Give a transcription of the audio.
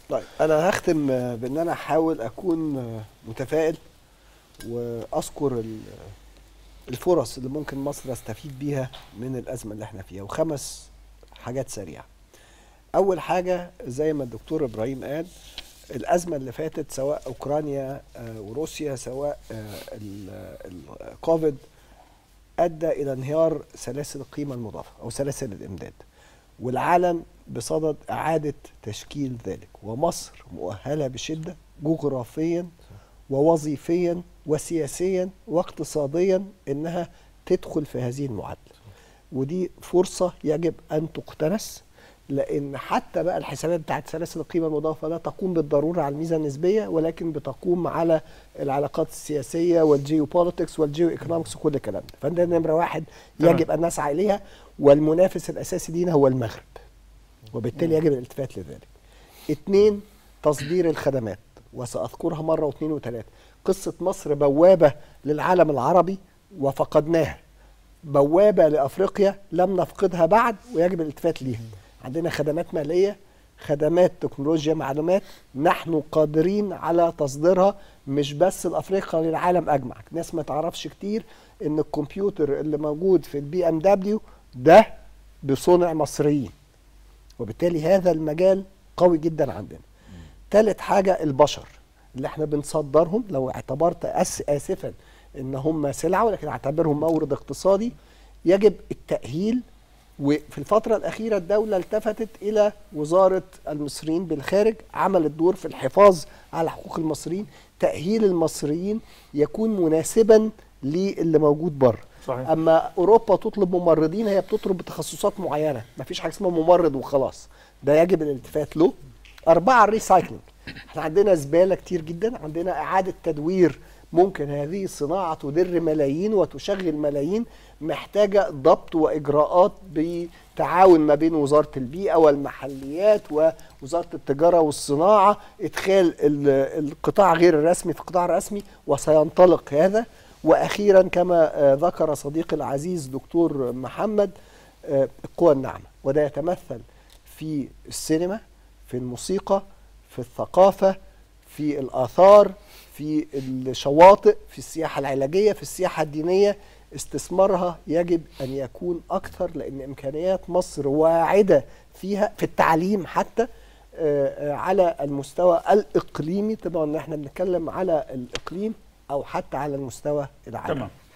طيب انا هختم بان انا احاول اكون متفائل واذكر ال- الفرص اللي ممكن مصر استفيد بيها من الازمه اللي احنا فيها وخمس حاجات سريعه اول حاجه زي ما الدكتور ابراهيم قال الازمه اللي فاتت سواء اوكرانيا آه، وروسيا سواء آه، ال- الكوفيد ادى الى انهيار سلاسل القيمه المضافه او سلاسل الامداد والعالم بصدد اعاده تشكيل ذلك ومصر مؤهله بشده جغرافيا ووظيفيا وسياسيا واقتصاديا انها تدخل في هذه المعادله ودي فرصه يجب ان تقتنس لان حتى بقى الحسابات بتاعت سلاسل القيمه المضافه لا تقوم بالضروره على الميزه النسبيه ولكن بتقوم على العلاقات السياسيه والجيو بوليتكس والجيو ايكونومكس وكل الكلام ده فده نمره واحد تمام. يجب ان نسعى اليها والمنافس الاساسي لينا هو المغرب وبالتالي يجب الالتفات لذلك اثنين تصدير الخدمات وساذكرها مره واثنين وثلاثه قصه مصر بوابه للعالم العربي وفقدناها بوابه لافريقيا لم نفقدها بعد ويجب الالتفات ليها عندنا خدمات ماليه خدمات تكنولوجيا معلومات نحن قادرين على تصديرها مش بس لافريقيا للعالم اجمع ناس ما تعرفش كتير ان الكمبيوتر اللي موجود في البي ام دبليو ده بصنع مصريين وبالتالي هذا المجال قوي جدا عندنا ثالث حاجة البشر اللي احنا بنصدرهم لو اعتبرت أس آسفا ان هم سلعة ولكن اعتبرهم مورد اقتصادي يجب التأهيل وفي الفترة الأخيرة الدولة التفتت إلى وزارة المصريين بالخارج عملت دور في الحفاظ على حقوق المصريين تأهيل المصريين يكون مناسبا للي موجود بره صحيح. اما اوروبا تطلب ممرضين هي بتطلب بتخصصات معينه مفيش حاجه اسمها ممرض وخلاص ده يجب الالتفات له اربعه الريسايكلينج احنا عندنا زباله كتير جدا عندنا اعاده تدوير ممكن هذه الصناعه تدر ملايين وتشغل ملايين محتاجه ضبط واجراءات بتعاون ما بين وزاره البيئه والمحليات ووزاره التجاره والصناعه ادخال ال- القطاع غير الرسمي في القطاع الرسمي وسينطلق هذا واخيرا كما آه، ذكر صديقي العزيز دكتور محمد آه، القوى الناعمه وده يتمثل في السينما في الموسيقى في الثقافه في الاثار في الشواطئ في السياحه العلاجيه في السياحه الدينيه استثمارها يجب ان يكون اكثر لان امكانيات مصر واعده فيها في التعليم حتى آه، آه، على المستوى الاقليمي طبعا ان احنا بنتكلم على الاقليم او حتى على المستوى العالمي تمام